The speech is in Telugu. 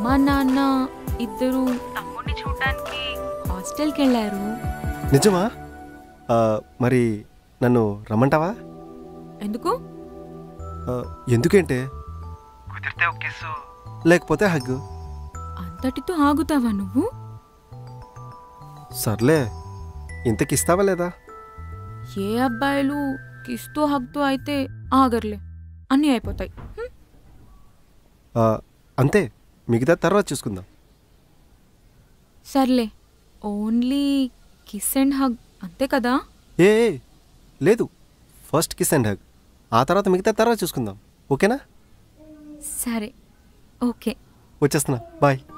అమ్మ నాన్న ఇద్దరు తమ్ముడిని చూడడానికి హాస్టల్కి వెళ్ళారు నిజమా ఆ, మరి నన్ను రమ్మంటావా ఎందుకు ఆ, ఎందుకంటే కుదిరితే ఒక కిస్సు లేకపోతే హగ్గు అంతటితో ఆగుతావా నువ్వు సర్లే ఇంతకిస్తావా లేదా ఏ అబ్బాయిలు కిస్తో హగ్తో అయితే ఆగర్లే అన్నీ అయిపోతాయి హ్మ్. ఆ, అంతే మిగతా తర్వాత చూసుకుందాం సర్లే ఓన్లీ కిస్ అండ్ హగ్ అంతే కదా ఏ ఏ, లేదు ఫస్ట్ కిస్ అండ్ హగ్ ఆ తర్వాత మిగతా తర్వాత చూసుకుందాం ఓకేనా సరే ఓకే వచ్చేస్తున్నా బాయ్